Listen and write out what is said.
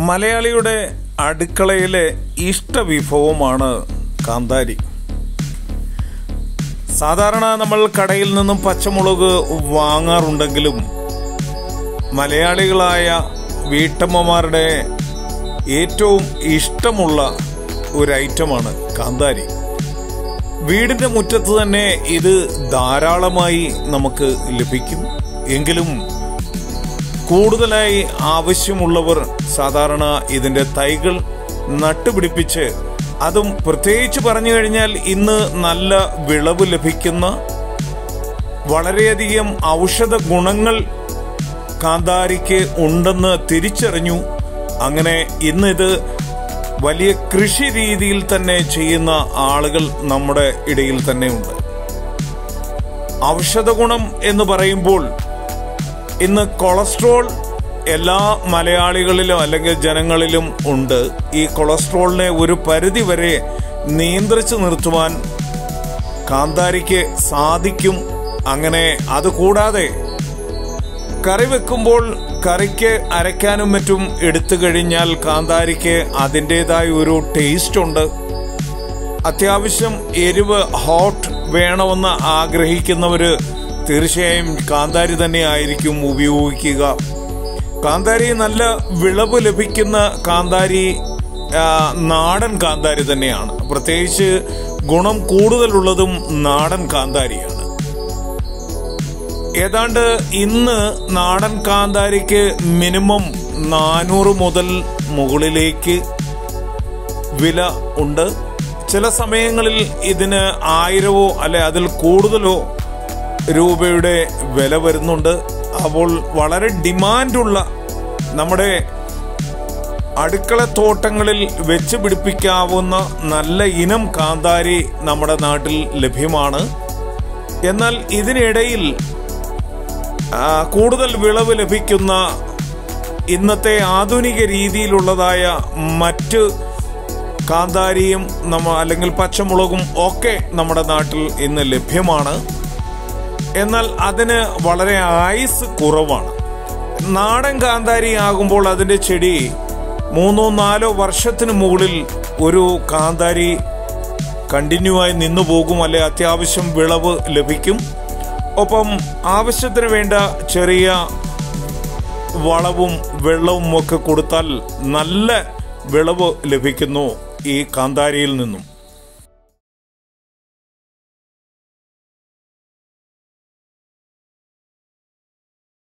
മലയാളിയുടെ അടുക്കളയിലെ ഇഷ്ടവിഭവമാണ് കാന്താരി സാധാരണ നമ്മൾ കടയിൽ നിന്നും പച്ചമുളക് വാങ്ങാറുണ്ടെങ്കിലും മലയാളികളായ വീട്ടമ്മമാരുടെ ഏറ്റവും ഇഷ്ടമുള്ള ഒരു ഐറ്റമാണ് കാന്താരി വീടിന്റെ മുറ്റത്ത് തന്നെ ഇത് ധാരാളമായി നമുക്ക് ലഭിക്കും എങ്കിലും കൂടുതലായി ആവശ്യമുള്ളവർ സാധാരണ ഇതിന്റെ തൈകൾ നട്ടുപിടിപ്പിച്ച് അതും പ്രത്യേകിച്ച് പറഞ്ഞു കഴിഞ്ഞാൽ ഇന്ന് നല്ല വിളവ് ലഭിക്കുന്ന വളരെയധികം ഔഷധ ഗുണങ്ങൾ കാന്താരിക്ക് ഉണ്ടെന്ന് തിരിച്ചറിഞ്ഞു അങ്ങനെ ഇന്ന് ഇത് വലിയ കൃഷി രീതിയിൽ തന്നെ ചെയ്യുന്ന ആളുകൾ നമ്മുടെ ഇടയിൽ തന്നെയുണ്ട് ഔഷധ ഗുണം എന്ന് പറയുമ്പോൾ ഇന്ന് കൊളസ്ട്രോൾ എല്ലാ മലയാളികളിലും അല്ലെങ്കിൽ ജനങ്ങളിലും ഉണ്ട് ഈ കൊളസ്ട്രോളിനെ ഒരു പരിധി വരെ നിയന്ത്രിച്ചു നിർത്തുവാൻ കാന്താരിക്ക് സാധിക്കും അങ്ങനെ അതുകൂടാതെ കറി വെക്കുമ്പോൾ കറിക്ക് അരയ്ക്കാനും മറ്റും എടുത്തു കഴിഞ്ഞാൽ കാന്താരിക്ക് അതിൻ്റെതായ ഒരു ടേസ്റ്റ് ഉണ്ട് അത്യാവശ്യം എരിവ് ഹോട്ട് വേണമെന്ന് ആഗ്രഹിക്കുന്നവര് തീർച്ചയായും കാന്താരി തന്നെ ആയിരിക്കും ഉപയോഗിക്കുക കാന്താരി നല്ല വിളവ് ലഭിക്കുന്ന കാന്താരി ആ, നാടൻ കാന്താരി തന്നെയാണ് പ്രത്യേകിച്ച് ഗുണം കൂടുതലുള്ളതും നാടൻ കാന്താരിയാണ് ഏതാണ്ട് ഇന്ന് നാടൻ കാന്താരിക്ക് മിനിമം നാനൂറ് മുതൽ മുകളിലേക്ക് വില ഉണ്ട് ചില സമയങ്ങളിൽ ഇതിന് ആയിരവോ അല്ലെ അതിൽ കൂടുതലോ രൂപയുടെ വില വരുന്നുണ്ട് അപ്പോൾ വളരെ ഡിമാൻഡുള്ള നമ്മുടെ അടുക്കള തോട്ടങ്ങളിൽ വെച്ച് പിടിപ്പിക്കാവുന്ന നല്ല ഇനം കാന്താരി നമ്മുടെ നാട്ടിൽ ലഭ്യമാണ് എന്നാൽ ഇതിനിടയിൽ ആ, കൂടുതൽ വിളവ് ലഭിക്കുന്ന ഇന്നത്തെ ആധുനിക രീതിയിലുള്ളതായ മറ്റ് കാന്താരിയും നമ്മ അല്ലെങ്കിൽ പച്ചമുളകും ഒക്കെ നമ്മുടെ നാട്ടിൽ ഇന്ന് ലഭ്യമാണ് എന്നാൽ അതിന് വളരെ ആയുസ് കുറവാണ് നാടൻ കാന്താരി ആകുമ്പോൾ അതിന്റെ ചെടി മൂന്നോ നാലോ വർഷത്തിന് മുകളിൽ ഒരു കാന്താരി കണ്ടിന്യൂ ആയി നിന്നു പോകും അല്ലെ അത്യാവശ്യം വിളവ് ലഭിക്കും ഒപ്പം ആവശ്യത്തിന് വേണ്ട ചെറിയ വളവും വെള്ളവും ഒക്കെ കൊടുത്താൽ നല്ല വിളവ് ലഭിക്കുന്നു ഈ കാന്താരിയിൽ നിന്നും